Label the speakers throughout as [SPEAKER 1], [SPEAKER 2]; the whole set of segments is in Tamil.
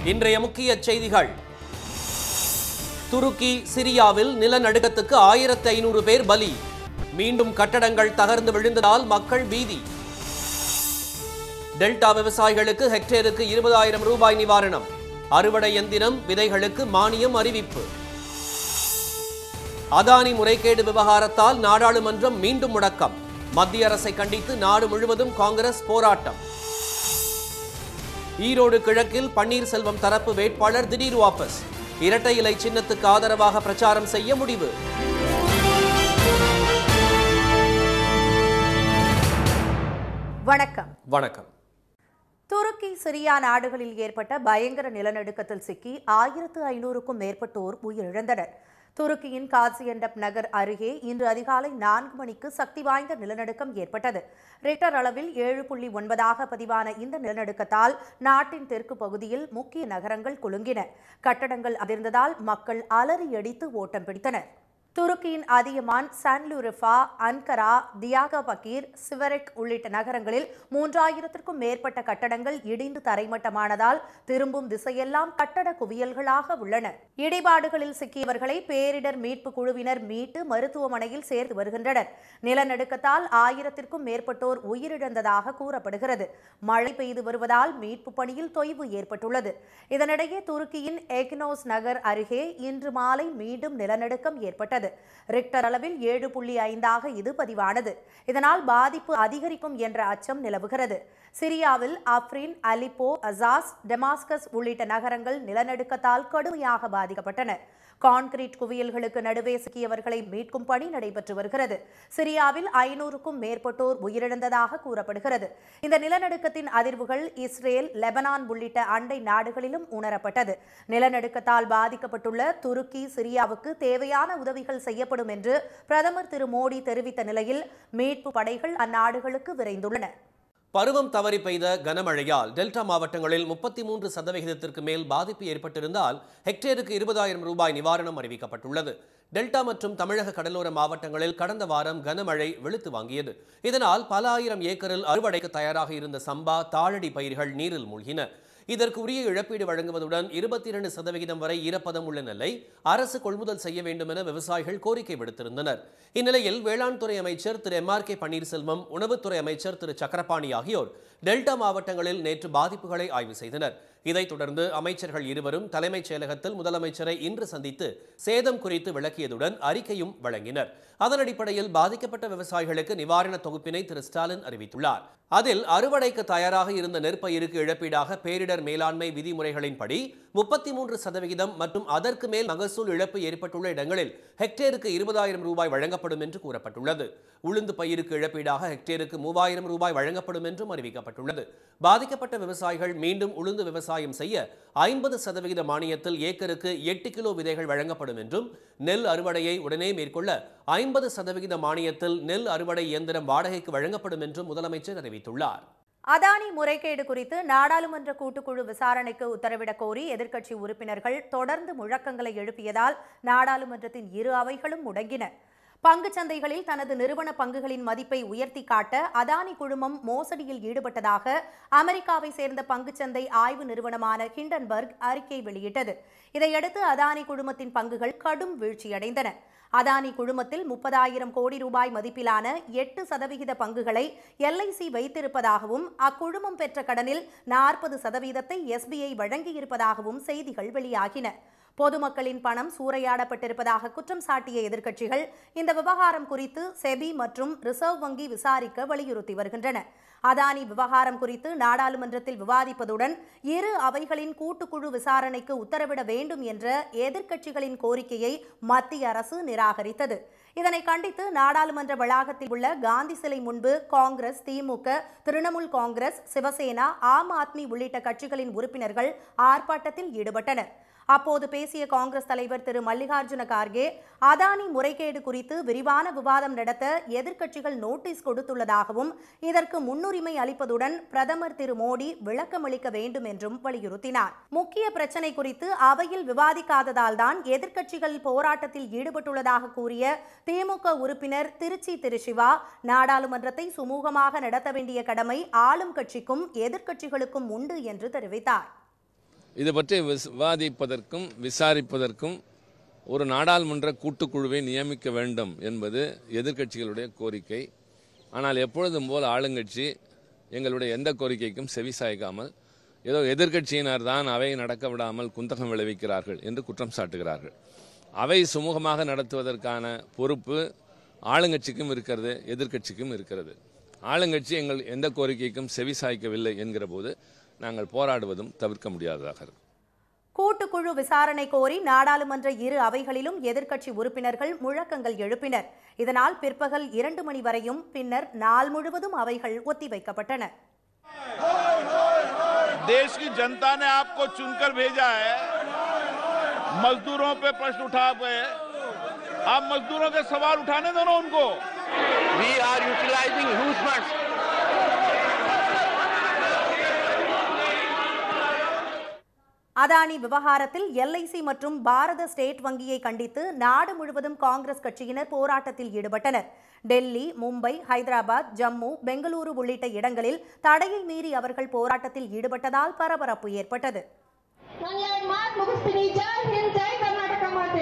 [SPEAKER 1] இன்றைய முக்கிய செய்திகள் துருக்கி சிரியாவில் நிலநடுக்கத்துக்கு ஆயிரத்து ஐநூறு பேர் பலி மீண்டும் கட்டடங்கள் தகர்ந்து விழுந்ததால் மக்கள் பீதி டெல்டா விவசாயிகளுக்கு ஹெக்டேருக்கு இருபதாயிரம் ரூபாய் நிவாரணம் அறுவடை எந்திரம் விதைகளுக்கு மானியம் அறிவிப்பு அதானி முறைகேடு விவகாரத்தால் நாடாளுமன்றம் மீண்டும் முடக்கம் மத்திய அரசை கண்டித்து நாடு முழுவதும் காங்கிரஸ் போராட்டம் ஈரோடு கிழக்கில் பன்னீர்செல்வம் தரப்பு வேட்பாளர் திடீர் வாபஸ் இரட்டை இலை சின்னத்துக்கு ஆதரவாக பிரச்சாரம் செய்ய முடிவு
[SPEAKER 2] வணக்கம்
[SPEAKER 1] வணக்கம்
[SPEAKER 2] துருக்கி சிரியா நாடுகளில் ஏற்பட்ட பயங்கர நிலநடுக்கத்தில் சிக்கி ஆயிரத்து ஐநூறுக்கும் மேற்பட்டோர் உயிரிழந்தனர் துருக்கியின் காசியண்டப் நகர் அருகே இன்று அதிகாலை நான்கு மணிக்கு சக்தி வாய்ந்த நிலநடுக்கம் ஏற்பட்டது ரிக்டர் அளவில் ஏழு புள்ளி ஒன்பதாக பதிவான இந்த நிலநடுக்கத்தால் நாட்டின் தெற்கு பகுதியில் முக்கிய நகரங்கள் குலுங்கின கட்டடங்கள் அதிர்ந்ததால் மக்கள் அலறியடித்து ஓட்டம் பிடித்தனர் துருக்கியின் அதியமான் சான்லுரிஃபா அன்கரா தியாகா பக்கீர் சிவரெக் உள்ளிட்ட நகரங்களில் மூன்றாயிரத்திற்கும் மேற்பட்ட கட்டடங்கள் இடிந்து தரைமட்டமானதால் திரும்பும் திசையெல்லாம் கட்டட குவியல்களாக உள்ளன இடிபாடுகளில் சிக்கியவர்களை பேரிடர் மீட்பு குழுவினர் மீட்டு மருத்துவமனையில் சேர்த்து வருகின்றனர் நிலநடுக்கத்தால் ஆயிரத்திற்கும் மேற்பட்டோர் உயிரிழந்ததாக கூறப்படுகிறது மழை பெய்து வருவதால் மீட்பு பணியில் தொய்வு ஏற்பட்டுள்ளது இதனிடையே துருக்கியின் எக்னோஸ் நகர் அருகே இன்று மாலை மீண்டும் நிலநடுக்கம் ஏற்பட்டது ரிக்டர் அளவில் ஏழு புள்ளி ஐந்தாக இது பதிவானது இதனால் பாதிப்பு அதிகரிக்கும் என்ற அச்சம் நிலவுகிறது சிரியாவில் அப்ரின் அலிப்போ அசாஸ் டெமாஸ்கஸ் உள்ளிட்ட நகரங்கள் நிலநடுக்கத்தால் கடுமையாக பாதிக்கப்பட்டன கான்கிரீட் குவியல்களுக்கு நடுவே சிக்கியவர்களை மீட்கும் பணி நடைபெற்று வருகிறது சிரியாவில் ஐநூறுக்கும் மேற்பட்டோர் உயிரிழந்ததாக கூறப்படுகிறது இந்த நிலநடுக்கத்தின் அதிர்வுகள் இஸ்ரேல் லெபனான் உள்ளிட்ட அண்டை நாடுகளிலும் உணரப்பட்டது நிலநடுக்கத்தால் பாதிக்கப்பட்டுள்ள துருக்கி சிரியாவுக்கு தேவையான உதவிகள் செய்யப்படும் என்று பிரதமர் திரு மோடி தெரிவித்த நிலையில் மீட்பு படைகள் அந்நாடுகளுக்கு விரைந்துள்ளன
[SPEAKER 1] பருவம் தவறி பெய்த கனமழையால் டெல்டா மாவட்டங்களில் முப்பத்தி மூன்று சதவிகிதத்திற்கு மேல் பாதிப்பு ஏற்பட்டிருந்தால் ஹெக்டேருக்கு இருபதாயிரம் ரூபாய் நிவாரணம் அறிவிக்கப்பட்டுள்ளது டெல்டா மற்றும் தமிழக கடலோர மாவட்டங்களில் கடந்த வாரம் கனமழை வெளுத்து வாங்கியது இதனால் பல ஆயிரம் ஏக்கரில் அறுவடைக்கு தயாராக இருந்த சம்பா தாழடி பயிர்கள் நீரில் மூழ்கின இதற்கு உரிய இழப்பீடு வழங்குவதுடன் இருபத்தி இரண்டு சதவிகிதம் வரை ஈரப்பதம் உள்ள நெல்லை அரசு கொள்முதல் செய்ய வேண்டும் என விவசாயிகள் கோரிக்கை விடுத்திருந்தனர் இந்நிலையில் வேளாண் துறை அமைச்சர் திரு எம் ஆர் கே பன்னீர்செல்வம் உணவுத்துறை அமைச்சர் திரு சக்கரபாணி ஆகியோர் டெல்டா மாவட்டங்களில் நேற்று பாதிப்புகளை ஆய்வு செய்தனர் இதைத் தொடர்ந்து அமைச்சர்கள் இருவரும் தலைமைச் செயலகத்தில் முதலமைச்சரை இன்று சந்தித்து சேதம் குறித்து விளக்கியதுடன் அறிக்கையும் வழங்கினர் அதன் அடிப்படையில் பாதிக்கப்பட்ட விவசாயிகளுக்கு நிவாரண தொகுப்பினை திரு ஸ்டாலின் அறிவித்துள்ளார் அதில் அறுவடைக்கு தயாராக இருந்த நெற்பயிருக்கு இழப்பீடாக பேரிடர் மேலாண்மை விதிமுறைகளின்படி முப்பத்தி மூன்று சதவிகிதம் மற்றும் அதற்கு மேல் மகசூல் இழப்பு ஏற்பட்டுள்ள இடங்களில் ஹெக்டேருக்கு இருபதாயிரம் ரூபாய் வழங்கப்படும் என்று கூறப்பட்டுள்ளது உளுந்து பயிருக்கு இழப்பீடாக ஹெக்டேருக்கு மூவாயிரம் ரூபாய் வழங்கப்படும் என்றும் அறிவிக்கப்பட்டுள்ளது பாதிக்கப்பட்ட விவசாயிகள் மீண்டும் உளுந்து விவசாயம் செய்ய ஐம்பது சதவிகித மானியத்தில் ஏக்கருக்கு எட்டு கிலோ விதைகள் வழங்கப்படும் என்றும் நெல் அறுவடையை உடனே மேற்கொள்ள ஐம்பது சதவிகித மானியத்தில் நெல் அறுவடை இயந்திரம் வாடகைக்கு வழங்கப்படும் என்றும் முதலமைச்சர் அறிவித்துள்ளார்
[SPEAKER 2] அதானி முறைகேடு குறித்து நாடாளுமன்ற கூட்டுக்குழு விசாரணைக்கு உத்தரவிடக் கோரி எதிர்க்கட்சி உறுப்பினர்கள் தொடர்ந்து முழக்கங்களை எழுப்பியதால் நாடாளுமன்றத்தின் இரு அவைகளும் முடங்கின பங்குச் சந்தைகளில் தனது நிறுவன பங்குகளின் மதிப்பை உயர்த்தி காட்ட அதானி குழுமம் மோசடியில் ஈடுபட்டதாக அமெரிக்காவை சேர்ந்த பங்குச்சந்தை ஆய்வு நிறுவனமான ஹிண்டன்பர்க் அறிக்கை வெளியிட்டது இதையடுத்து அதானி குழுமத்தின் பங்குகள் கடும் வீழ்ச்சியடைந்தன அதானி குழுமத்தில் முப்பதாயிரம் கோடி ரூபாய் மதிப்பிலான எட்டு சதவிகித பங்குகளை எல்ஐசி வைத்திருப்பதாகவும் அக்குழுமம் பெற்ற கடனில் நாற்பது சதவீதத்தை எஸ்பிஐ வழங்கியிருப்பதாகவும் செய்திகள் வெளியாகின பொதுமக்களின் பணம் சூறையாடப்பட்டிருப்பதாக குற்றம் சாட்டிய எதிர்க்கட்சிகள் இந்த விவகாரம் குறித்து செபி மற்றும் ரிசர்வ் வங்கி விசாரிக்க வலியுறுத்தி வருகின்றன அதானி விவகாரம் குறித்து நாடாளுமன்றத்தில் விவாதிப்பதுடன் இரு அவைகளின் கூட்டுக்குழு விசாரணைக்கு உத்தரவிட வேண்டும் என்ற எதிர்க்கட்சிகளின் கோரிக்கையை மத்திய அரசு நிராகரித்தது இதனை கண்டித்து நாடாளுமன்ற வளாகத்தில் உள்ள காந்தி சிலை முன்பு காங்கிரஸ் திமுக திரிணாமுல் காங்கிரஸ் சிவசேனா ஆம் ஆத்மி உள்ளிட்ட கட்சிகளின் உறுப்பினர்கள் ஆர்ப்பாட்டத்தில் ஈடுபட்டனர் அப்போது பேசிய காங்கிரஸ் தலைவர் திரு மல்லிகார்ஜுன கார்கே அதானி முறைகேடு குறித்து விரிவான விவாதம் நடத்த எதிர்க்கட்சிகள் நோட்டீஸ் கொடுத்துள்ளதாகவும் இதற்கு முன்னுரிமை அளிப்பதுடன் பிரதமர் திரு மோடி விளக்கமளிக்க வேண்டும் என்றும் வலியுறுத்தினார் முக்கிய பிரச்சனை குறித்து அவையில் விவாதிக்காததால் தான் எதிர்க்கட்சிகள் போராட்டத்தில் ஈடுபட்டுள்ளதாக கூறிய திமுக உறுப்பினர் திருச்சி திரு சிவா நாடாளுமன்றத்தை சுமூகமாக நடத்த வேண்டிய கடமை ஆளும் கட்சிக்கும் எதிர்க்கட்சிகளுக்கும் உண்டு என்று தெரிவித்தார்
[SPEAKER 3] இது பற்றி விஸ்- விவாதிப்பதற்கும் விசாரிப்பதற்கும் ஒரு நாடாளுமன்ற கூட்டுக்குழுவை நியமிக்க வேண்டும் என்பது எதிர்க்கட்சிகளுடைய கோரிக்கை ஆனால் எப்பொழுதும் போல் ஆளுங்கட்சி எங்களுடைய எந்த கோரிக்கைக்கும் செவிசாய்க்காமல் ஏதோ எதிர்க்கட்சியினர் தான் அவை நடக்க விடாமல் குந்தகம் விளைவிக்கிறார்கள் என்று குற்றம் சாட்டுகிறார்கள் அவை சுமூகமாக நடத்துவதற்கான பொறுப்பு ஆளுங்கட்சிக்கும் இருக்கிறது எதிர்க்கட்சிக்கும் இருக்கிறது ஆளுங்கட்சி எங்கள் எந்த கோரிக்கைக்கும் செவிசாய்க்கவில்லை என்கிற போது நாங்கள் போராடுவதும் தவிர்க்க முடியாததாக இருக்கும்
[SPEAKER 2] கூட்டுக்குழு விசாரணை கோரி நாடாளுமன்ற இரு அவைகளிலும் எதிர்க்கட்சி உறுப்பினர்கள் முழக்கங்கள் எழுப்பினர் இதனால் பிற்பகல் இரண்டு மணி வரையும் பின்னர் நாள் முழுவதும் அவைகள் ஒத்திவைக்கப்பட்டன
[SPEAKER 4] देश की जनता ने आपको चुनकर भेजा है मजदूरों पे प्रश्न उठा पे आप मजदूरों के सवाल उठाने दो ना उनको
[SPEAKER 5] We are utilizing huge funds.
[SPEAKER 2] Adani விவகாரத்தில் எல்ஐசி மற்றும் பாரத ஸ்டேட் வங்கியை கண்டித்து நாடு முழுவதும் காங்கிரஸ் கட்சியினர் போராட்டத்தில் ஈடுபட்டனர் டெல்லி மும்பை ஹைதராபாத் ஜம்மு பெங்களூரு உள்ளிட்ட இடங்களில் தடையை மீறி அவர்கள் போராட்டத்தில் ஈடுபட்டதால் பரபரப்பு ஏற்பட்டது
[SPEAKER 6] न्यायमान मुखस्थिती जय हिंद जय कर्नाटका मध्ये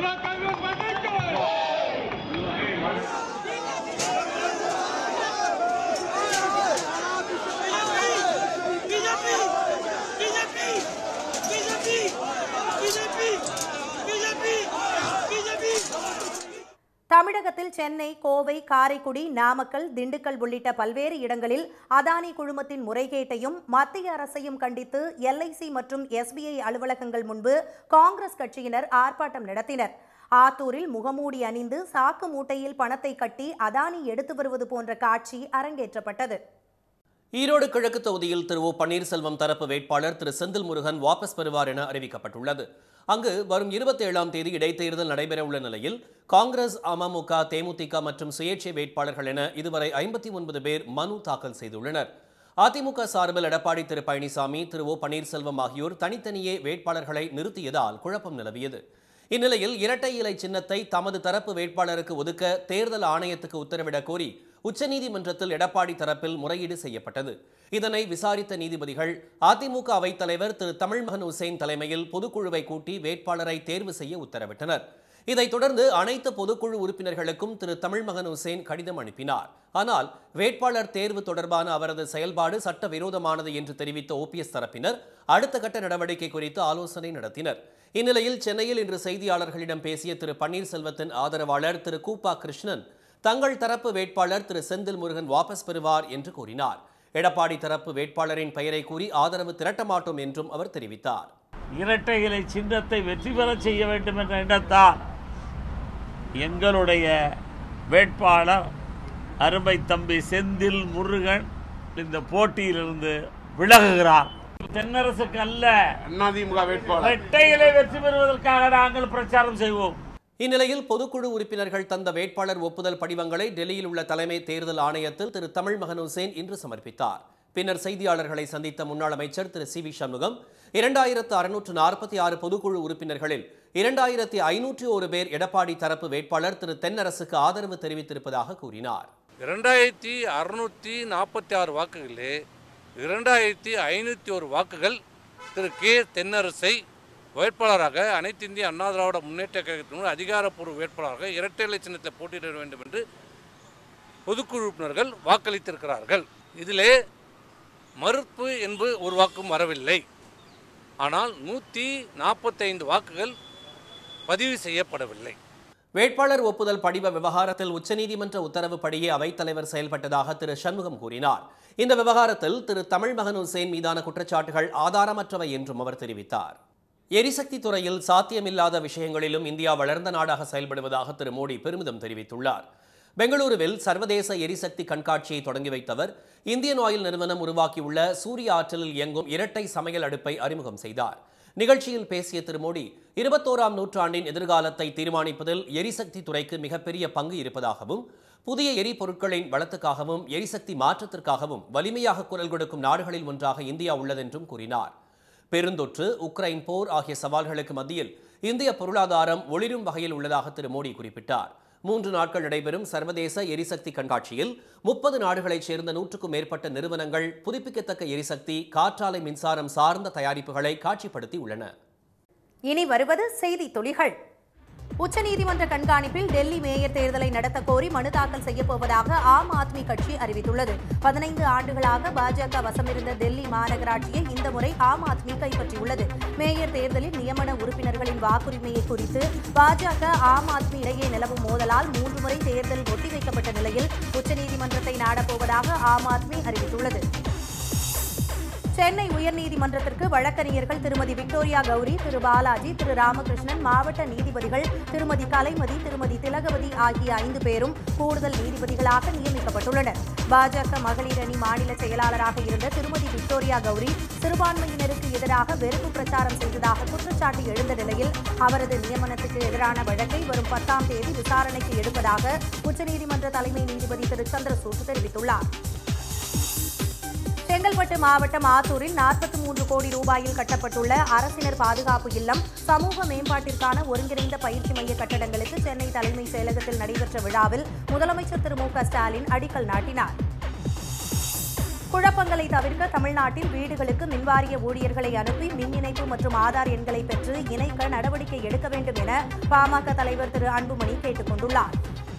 [SPEAKER 7] BJP BJP BJP BJP BJP BJP
[SPEAKER 2] தமிழகத்தில் சென்னை கோவை காரைக்குடி நாமக்கல் திண்டுக்கல் உள்ளிட்ட பல்வேறு இடங்களில் அதானி குழுமத்தின் முறைகேட்டையும் மத்திய அரசையும் கண்டித்து எல்ஐசி மற்றும் எஸ்பிஐ அலுவலகங்கள் முன்பு காங்கிரஸ் கட்சியினர் ஆர்ப்பாட்டம் நடத்தினர் ஆத்தூரில் முகமூடி அணிந்து சாக்கு மூட்டையில் பணத்தை கட்டி அதானி எடுத்து வருவது போன்ற காட்சி அரங்கேற்றப்பட்டது
[SPEAKER 1] ஈரோடு கிழக்கு தொகுதியில் திரு ஓ பன்னீர்செல்வம் தரப்பு வேட்பாளர் திரு செந்தில் முருகன் வாபஸ் பெறுவார் என அறிவிக்கப்பட்டுள்ளது அங்கு வரும் இருபத்தி ஏழாம் தேதி இடைத்தேர்தல் நடைபெறவுள்ள நிலையில் காங்கிரஸ் அமமுக தேமுதிக மற்றும் சுயேட்சை வேட்பாளர்கள் என இதுவரை ஐம்பத்தி ஒன்பது பேர் மனு தாக்கல் செய்துள்ளனர் அதிமுக சார்பில் எடப்பாடி திரு பழனிசாமி திரு ஓ பன்னீர்செல்வம் ஆகியோர் தனித்தனியே வேட்பாளர்களை நிறுத்தியதால் குழப்பம் நிலவியது இந்நிலையில் இரட்டை இலை சின்னத்தை தமது தரப்பு வேட்பாளருக்கு ஒதுக்க தேர்தல் ஆணையத்துக்கு உத்தரவிடக் கோரி உச்சநீதிமன்றத்தில் எடப்பாடி தரப்பில் முறையீடு செய்யப்பட்டது இதனை விசாரித்த நீதிபதிகள் அதிமுக அவைத் தலைவர் திரு தமிழ்மகன் உசேன் தலைமையில் பொதுக்குழுவை கூட்டி வேட்பாளரை தேர்வு செய்ய உத்தரவிட்டனர் இதைத் தொடர்ந்து அனைத்து பொதுக்குழு உறுப்பினர்களுக்கும் திரு தமிழ்மகன் உசேன் கடிதம் அனுப்பினார் ஆனால் வேட்பாளர் தேர்வு தொடர்பான அவரது செயல்பாடு சட்டவிரோதமானது என்று தெரிவித்த ஓபிஎஸ் தரப்பினர் அடுத்த கட்ட நடவடிக்கை குறித்து ஆலோசனை நடத்தினர் இந்நிலையில் சென்னையில் இன்று செய்தியாளர்களிடம் பேசிய திரு பன்னீர்செல்வத்தின் ஆதரவாளர் திரு கூப்பா கிருஷ்ணன் தங்கள் தரப்பு வேட்பாளர் திரு செந்தில் முருகன் வாபஸ் பெறுவார் என்று கூறினார் எடப்பாடி தரப்பு வேட்பாளரின் பெயரை கூறி ஆதரவு திரட்ட மாட்டோம் என்றும் அவர் தெரிவித்தார்
[SPEAKER 8] இரட்டை இலை சின்னத்தை வெற்றி பெறச் செய்ய வேண்டும் என்ற எண்ணத்தால் எங்களுடைய வேட்பாளர் அருமை தம்பி செந்தில் முருகன் இந்த போட்டியிலிருந்து விலகுகிறார் தென்னரசுக்கு அல்ல
[SPEAKER 5] அதிமுக வேட்பாளர்
[SPEAKER 8] இரட்டை இலை வெற்றி பெறுவதற்காக நாங்கள் பிரச்சாரம் செய்வோம்
[SPEAKER 1] இந்நிலையில் பொதுக்குழு உறுப்பினர்கள் தந்த வேட்பாளர் ஒப்புதல் படிவங்களை டெல்லியில் உள்ள தலைமை தேர்தல் ஆணையத்தில் திரு தமிழ்மகன் உசேன் இன்று சமர்ப்பித்தார் பின்னர் செய்தியாளர்களை சந்தித்த முன்னாள் அமைச்சர் திரு சி வி சண்முகம் இரண்டாயிரத்து அறுநூற்று நாற்பத்தி ஆறு பொதுக்குழு உறுப்பினர்களில் இரண்டாயிரத்தி ஐநூற்றி ஒரு பேர் எடப்பாடி தரப்பு வேட்பாளர் திரு தென்னரசுக்கு ஆதரவு தெரிவித்திருப்பதாக கூறினார்
[SPEAKER 9] இரண்டாயிரத்தி அறுநூற்றி நாற்பத்தி ஆறு வாக்குகளிலே இரண்டாயிரத்தி ஐநூற்றி ஒரு வாக்குகள் திரு கே தென்னரசை வேட்பாளராக அனைத்து இந்திய அண்ணா திராவிட முன்னேற்ற கழகத்தினுடைய அதிகாரப்பூர்வ வேட்பாளராக இரட்டை இலை சின்னத்தை போட்டியிட வேண்டும் என்று பொதுக்குழு உறுப்பினர்கள் வாக்களித்திருக்கிறார்கள் இதிலே மறுப்பு என்பது ஒரு வாக்கும் வரவில்லை ஆனால் நூற்றி நாற்பத்தைந்து வாக்குகள் பதிவு செய்யப்படவில்லை
[SPEAKER 1] வேட்பாளர் ஒப்புதல் படிவ விவகாரத்தில் உச்சநீதிமன்ற உத்தரவுப்படியே அவைத்தலைவர் செயல்பட்டதாக திரு சண்முகம் கூறினார் இந்த விவகாரத்தில் திரு தமிழ்மகன் உசேன் மீதான குற்றச்சாட்டுகள் ஆதாரமற்றவை என்றும் அவர் தெரிவித்தார் எரிசக்தி துறையில் சாத்தியமில்லாத விஷயங்களிலும் இந்தியா வளர்ந்த நாடாக செயல்படுவதாக திரு மோடி பெருமிதம் தெரிவித்துள்ளார் பெங்களூருவில் சர்வதேச எரிசக்தி கண்காட்சியை தொடங்கி வைத்தவர் இந்தியன் ஆயில் நிறுவனம் உருவாக்கியுள்ள சூரிய ஆற்றலில் இயங்கும் இரட்டை சமையல் அடுப்பை அறிமுகம் செய்தார் நிகழ்ச்சியில் பேசிய திரு மோடி இருபத்தோராம் நூற்றாண்டின் எதிர்காலத்தை தீர்மானிப்பதில் எரிசக்தி துறைக்கு மிகப்பெரிய பங்கு இருப்பதாகவும் புதிய எரிபொருட்களின் வளத்துக்காகவும் எரிசக்தி மாற்றத்திற்காகவும் வலிமையாக குரல் கொடுக்கும் நாடுகளில் ஒன்றாக இந்தியா உள்ளதென்றும் கூறினார் பெருந்தொற்று உக்ரைன் போர் ஆகிய சவால்களுக்கு மத்தியில் இந்திய பொருளாதாரம் ஒளிரும் வகையில் உள்ளதாக திரு மோடி குறிப்பிட்டார் மூன்று நாட்கள் நடைபெறும் சர்வதேச எரிசக்தி கண்காட்சியில் முப்பது நாடுகளைச் சேர்ந்த நூற்றுக்கும் மேற்பட்ட நிறுவனங்கள் புதுப்பிக்கத்தக்க எரிசக்தி காற்றாலை மின்சாரம் சார்ந்த தயாரிப்புகளை காட்சிப்படுத்தி உள்ளன
[SPEAKER 2] இனி வருவது செய்தி துளிகள் உச்சநீதிமன்ற கண்காணிப்பில் டெல்லி மேயர் தேர்தலை நடத்த கோரி மனு தாக்கல் செய்யப்போவதாக ஆம் ஆத்மி கட்சி அறிவித்துள்ளது பதினைந்து ஆண்டுகளாக பாஜக வசமிருந்த டெல்லி மாநகராட்சியை இந்த முறை ஆம் ஆத்மி கைப்பற்றியுள்ளது மேயர் தேர்தலில் நியமன உறுப்பினர்களின் வாக்குரிமையை குறித்து பாஜக ஆம் ஆத்மி இடையே நிலவும் மோதலால் மூன்று முறை தேர்தல் ஒத்திவைக்கப்பட்ட நிலையில் உச்சநீதிமன்றத்தை நாடப்போவதாக ஆம் ஆத்மி அறிவித்துள்ளது சென்னை உயர்நீதிமன்றத்திற்கு வழக்கறிஞர்கள் திருமதி விக்டோரியா கௌரி திரு பாலாஜி திரு ராமகிருஷ்ணன் மாவட்ட நீதிபதிகள் திருமதி கலைமதி திருமதி திலகவதி ஆகிய ஐந்து பேரும் கூடுதல் நீதிபதிகளாக நியமிக்கப்பட்டுள்ளனர் பாஜக மகளிர் அணி மாநில செயலாளராக இருந்த திருமதி விக்டோரியா கௌரி சிறுபான்மையினருக்கு எதிராக வெறுப்பு பிரச்சாரம் செய்ததாக குற்றச்சாட்டு எழுந்த நிலையில் அவரது நியமனத்துக்கு எதிரான வழக்கை வரும் பத்தாம் தேதி விசாரணைக்கு எடுப்பதாக உச்சநீதிமன்ற தலைமை நீதிபதி திரு சந்திரசூட் தெரிவித்துள்ளார் செங்கல்பட்டு மாவட்டம் ஆத்தூரில் நாற்பத்தி மூன்று கோடி ரூபாயில் கட்டப்பட்டுள்ள அரசினர் பாதுகாப்பு இல்லம் சமூக மேம்பாட்டிற்கான ஒருங்கிணைந்த பயிற்சி மைய கட்டடங்களுக்கு சென்னை தலைமைச் செயலகத்தில் நடைபெற்ற விழாவில் முதலமைச்சர் திரு மு க ஸ்டாலின் அடிக்கல் நாட்டினார் குழப்பங்களை தவிர்க்க தமிழ்நாட்டில் வீடுகளுக்கு மின்வாரிய ஊழியர்களை அனுப்பி மின் இணைப்பு மற்றும் ஆதார் எண்களை பெற்று இணைக்க நடவடிக்கை எடுக்க வேண்டும் என பாமக தலைவர் திரு அன்புமணி கேட்டுக் கொண்டுள்ளார்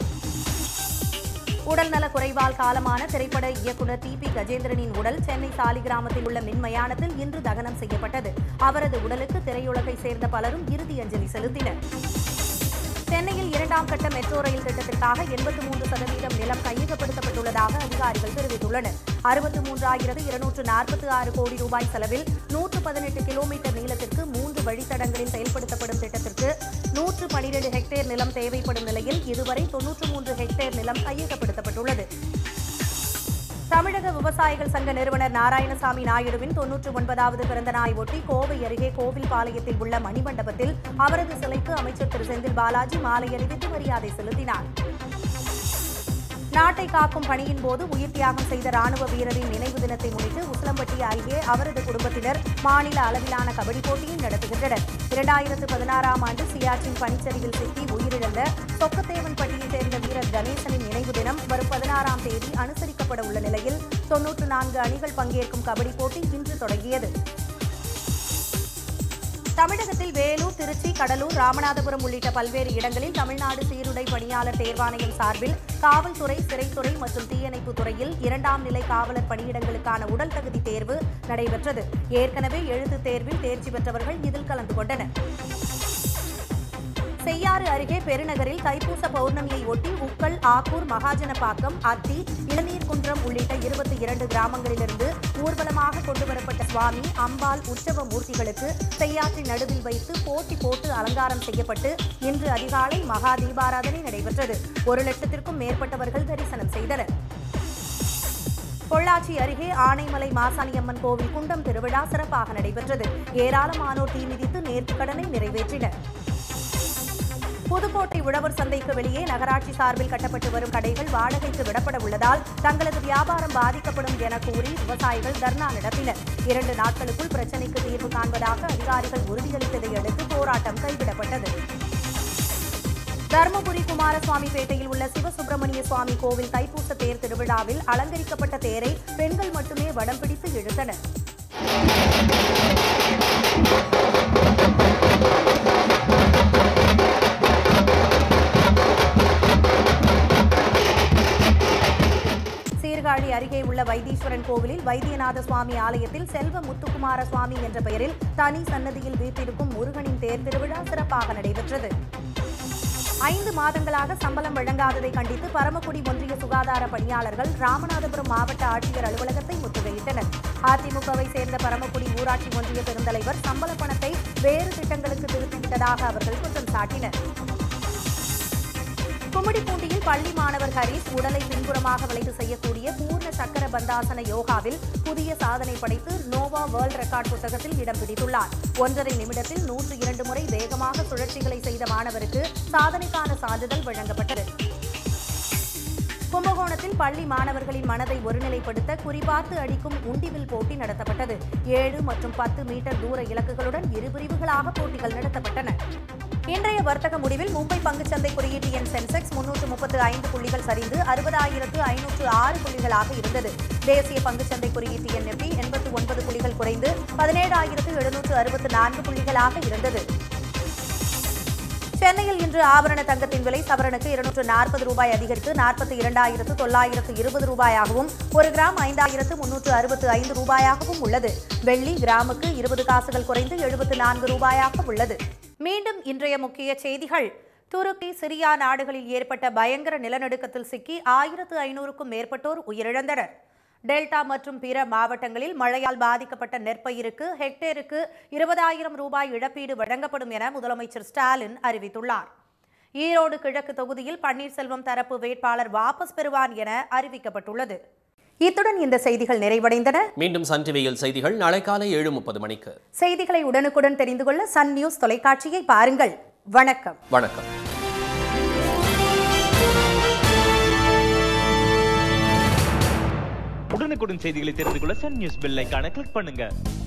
[SPEAKER 2] உடல்நலக் குறைவால் காலமான திரைப்பட இயக்குநர் டி பி கஜேந்திரனின் உடல் சென்னை சாலிகிராமத்தில் உள்ள மின் மயானத்தில் இன்று தகனம் செய்யப்பட்டது அவரது உடலுக்கு திரையுலகை சேர்ந்த பலரும் இறுதி அஞ்சலி செலுத்தினர் சென்னையில் இரண்டாம் கட்ட மெட்ரோ ரயில் திட்டத்திற்காக எண்பத்தி மூன்று சதவீதம் நிலம் கையகப்படுத்தப்பட்டுள்ளதாக அதிகாரிகள் தெரிவித்துள்ளனர் அறுபத்தி மூன்றாயிரத்து இருநூற்று நாற்பத்தி ஆறு கோடி ரூபாய் செலவில் நூற்று பதினெட்டு கிலோமீட்டர் நீளத்திற்கு மூன்று வழித்தடங்களில் செயல்படுத்தப்படும் திட்டத்திற்கு நூற்று பனிரெண்டு ஹெக்டேர் நிலம் தேவைப்படும் நிலையில் இதுவரை தொன்னூற்று மூன்று ஹெக்டேர் நிலம் கையகப்படுத்தப்பட்டுள்ளது தமிழக விவசாயிகள் சங்க நிறுவனர் நாராயணசாமி நாயுடுவின் தொன்னூற்று ஒன்பதாவது பிறந்த நாளை ஒட்டி கோவை அருகே கோவில்பாளையத்தில் உள்ள மணிமண்டபத்தில் அவரது சிலைக்கு அமைச்சர் திரு செந்தில் பாலாஜி மாலை அணிவித்து மரியாதை செலுத்தினார் நாட்டை காக்கும் பணியின் போது உயிர் தியாகம் செய்த ராணுவ வீரரின் நினைவு தினத்தை முன்னிட்டு உசிலம்பட்டி அருகே அவரது குடும்பத்தினர் மாநில அளவிலான கபடி போட்டியை நடத்துகின்றனர் இரண்டாயிரத்து பதினாறாம் ஆண்டு சியாச்சின் பனிச்சரிவில் சிக்கி உயிரிழந்த சொக்கத்தேவன்பட்டியைச் சேர்ந்த வீரர் கணேசனின் நினைவு தினம் வரும் பதினாறாம் தேதி அனுசரிக்கப்பட உள்ள நிலையில் தொன்னூற்று நான்கு அணிகள் பங்கேற்கும் கபடி போட்டி இன்று தொடங்கியது தமிழகத்தில் வேலூர் திருச்சி கடலூர் ராமநாதபுரம் உள்ளிட்ட பல்வேறு இடங்களில் தமிழ்நாடு சீருடை பணியாளர் தேர்வாணையம் சார்பில் காவல்துறை சிறைத்துறை மற்றும் தீயணைப்பு துறையில் இரண்டாம் நிலை காவலர் பணியிடங்களுக்கான உடல் தகுதி தேர்வு நடைபெற்றது ஏற்கனவே எழுத்துத் தேர்வில் தேர்ச்சி பெற்றவர்கள் இதில் கலந்து கொண்டனர் செய்யாறு அருகே பெருநகரில் தைப்பூச பௌர்ணமியை ஒட்டி உக்கல் ஆக்கூர் மகாஜனப்பாக்கம் அத்தி இளநீர்குன்றம் உள்ளிட்ட இருபத்தி இரண்டு கிராமங்களிலிருந்து ஊர்வலமாக கொண்டுவரப்பட்ட சுவாமி அம்பாள் உற்சவ மூர்த்திகளுக்கு செய்யாற்றின் நடுவில் வைத்து போட்டி போட்டு அலங்காரம் செய்யப்பட்டு இன்று அதிகாலை மகா தீபாராதனை நடைபெற்றது ஒரு லட்சத்திற்கும் மேற்பட்டவர்கள் தரிசனம் செய்தனர் பொள்ளாச்சி அருகே ஆனைமலை மாசாணியம்மன் கோவில் குண்டம் திருவிழா சிறப்பாக நடைபெற்றது ஏராளமானோர் தீ மிதித்து நேர்த்திக்கடனை நிறைவேற்றினர் புதுக்கோட்டை உழவர் சந்தைக்கு வெளியே நகராட்சி சார்பில் கட்டப்பட்டு வரும் கடைகள் வாடகைக்கு விடப்பட உள்ளதால் தங்களது வியாபாரம் பாதிக்கப்படும் என கூறி விவசாயிகள் தர்ணா நடத்தினர் இரண்டு நாட்களுக்குள் பிரச்சினைக்கு தீர்வு காண்பதாக அதிகாரிகள் உறுதியளித்ததை அடுத்து போராட்டம் கைவிடப்பட்டது தருமபுரி குமாரசுவாமிபேட்டையில் உள்ள சிவசுப்பிரமணிய சுவாமி கோவில் தைப்பூச தேர் திருவிழாவில் அலங்கரிக்கப்பட்ட தேரை பெண்கள் மட்டுமே வடம் பிடித்து இழுத்தனர் சீர்காழி அருகே உள்ள வைத்தீஸ்வரன் கோவிலில் வைத்தியநாத சுவாமி ஆலயத்தில் செல்வ முத்துக்குமார சுவாமி என்ற பெயரில் தனி சன்னதியில் வீற்றிருக்கும் முருகனின் தேர் திருவிழா சிறப்பாக நடைபெற்றது ஐந்து மாதங்களாக சம்பளம் வழங்காததை கண்டித்து பரமக்குடி ஒன்றிய சுகாதார பணியாளர்கள் ராமநாதபுரம் மாவட்ட ஆட்சியர் அலுவலகத்தை முற்றுகையிட்டனர் அதிமுகவை சேர்ந்த பரமக்குடி ஊராட்சி ஒன்றிய பெருந்தலைவர் சம்பள பணத்தை வேறு திட்டங்களுக்கு திருப்பிவிட்டதாக அவர்கள் குற்றம் சாட்டினர் கும்மிடிப்பூண்டியில் பள்ளி மாணவர் ஹரிஸ் உடலை பின்புறமாக வளைத்து செய்யக்கூடிய பூர்ண சக்கர பந்தாசன யோகாவில் புதிய சாதனை படைத்து நோவா வேர்ல்ட் ரெக்கார்ட் புத்தகத்தில் இடம் பிடித்துள்ளார் ஒன்றரை நிமிடத்தில் நூற்று இரண்டு முறை வேகமாக சுழற்சிகளை செய்த மாணவருக்கு சாதனைக்கான சான்றிதழ் வழங்கப்பட்டது கும்பகோணத்தில் பள்ளி மாணவர்களின் மனதை ஒருநிலைப்படுத்த குறிபார்த்து அடிக்கும் உண்டிவில் போட்டி நடத்தப்பட்டது ஏழு மற்றும் பத்து மீட்டர் தூர இலக்குகளுடன் இரு பிரிவுகளாக போட்டிகள் நடத்தப்பட்டன இன்றைய வர்த்தக முடிவில் மும்பை பங்குச்சந்தை குறியீட்டு எண் சென்செக்ஸ் முன்னூற்று முப்பத்து ஐந்து புள்ளிகள் சரிந்து அறுபதாயிரத்து ஐநூற்று ஆறு புள்ளிகளாக இருந்தது தேசிய பங்குச்சந்தை குறியீட்டு எண் நிப்டி எண்பத்து ஒன்பது புள்ளிகள் குறைந்து பதினேழாயிரத்து எழுநூற்று அறுபத்து நான்கு புள்ளிகளாக இருந்தது சென்னையில் இன்று ஆபரண தங்கத்தின் விலை சவரனுக்கு இருநூற்று நாற்பது ரூபாய் அதிகரித்து நாற்பத்தி இரண்டாயிரத்து தொள்ளாயிரத்து இருபது ரூபாயாகவும் ஒரு கிராம் ஐந்தாயிரத்து முன்னூற்று அறுபத்து ஐந்து ரூபாயாகவும் உள்ளது வெள்ளி கிராமுக்கு இருபது காசுகள் குறைந்து எழுபத்து நான்கு ரூபாயாக உள்ளது மீண்டும் இன்றைய முக்கிய செய்திகள் துருக்கி சிரியா நாடுகளில் ஏற்பட்ட பயங்கர நிலநடுக்கத்தில் சிக்கி ஆயிரத்து ஐநூறுக்கும் மேற்பட்டோர் உயிரிழந்தனர் டெல்டா மற்றும் பிற மாவட்டங்களில் மழையால் பாதிக்கப்பட்ட நெற்பயிருக்கு ஹெக்டேருக்கு இருபதாயிரம் ரூபாய் இழப்பீடு வழங்கப்படும் என முதலமைச்சர் ஸ்டாலின் அறிவித்துள்ளார் ஈரோடு கிழக்கு தொகுதியில் பன்னீர்செல்வம் தரப்பு வேட்பாளர் வாபஸ் பெறுவார் என அறிவிக்கப்பட்டுள்ளது இத்துடன் இந்த செய்திகள் நிறைவடைந்தன
[SPEAKER 1] மீண்டும் சன் டிவியில் செய்திகள் நாளை காலை ஏழு முப்பது மணிக்கு
[SPEAKER 2] செய்திகளை உடனுக்குடன் தெரிந்து கொள்ள சன் நியூஸ் தொலைக்காட்சியை பாருங்கள் வணக்கம்
[SPEAKER 1] வணக்கம்
[SPEAKER 10] உடனுக்குடன் செய்திகளை தெரிந்து கொள்ள சன் நியூஸ் பெல் ஐகானை கிளிக் பண்ணுங்க